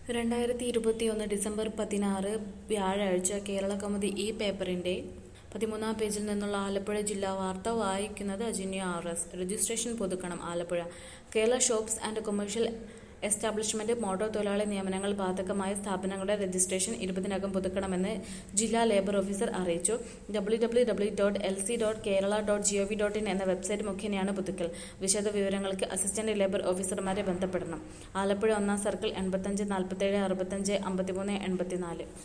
രണ്ടായിരത്തി ഇരുപത്തിയൊന്ന് ഡിസംബർ പതിനാറ് വ്യാഴാഴ്ച കേരള കൗമുദി ഈ പേപ്പറിന്റെ പതിമൂന്നാം പേജിൽ നിന്നുള്ള ആലപ്പുഴ ജില്ലാ വാർത്ത വായിക്കുന്നത് അജിന്യ ആർ എസ് രജിസ്ട്രേഷൻ പുതുക്കണം Alappuzha Kerala shops and commercial establishment motor തൊഴിലാളി നിയമനങ്ങൾ ബാധകമായ സ്ഥാപനങ്ങളുടെ രജിസ്ട്രേഷൻ ഇരുപതിനകം പുതുക്കണമെന്ന് ജില്ലാ ലേബർ ഓഫീസർ അറിയിച്ചു W W W dot L C dot Kerala dot G O V dot in എന്ന വെബ്സൈറ്റ് മുഖേനയാണ് പുതുക്കൽ വിശദ വിവരങ്ങൾക്ക് അസിസ്റ്റന്റ് ലേബർ ഓഫീസർമാരെ ബന്ധപ്പെടണം ആലപ്പുഴ ഒന്നാം സർക്കിൾ എൺപത്തഞ്ച് നാൽപ്പത്തേഴ് അറുപത്തഞ്ച് അമ്പത്തിമൂന്ന് എൺപത്തിനാല്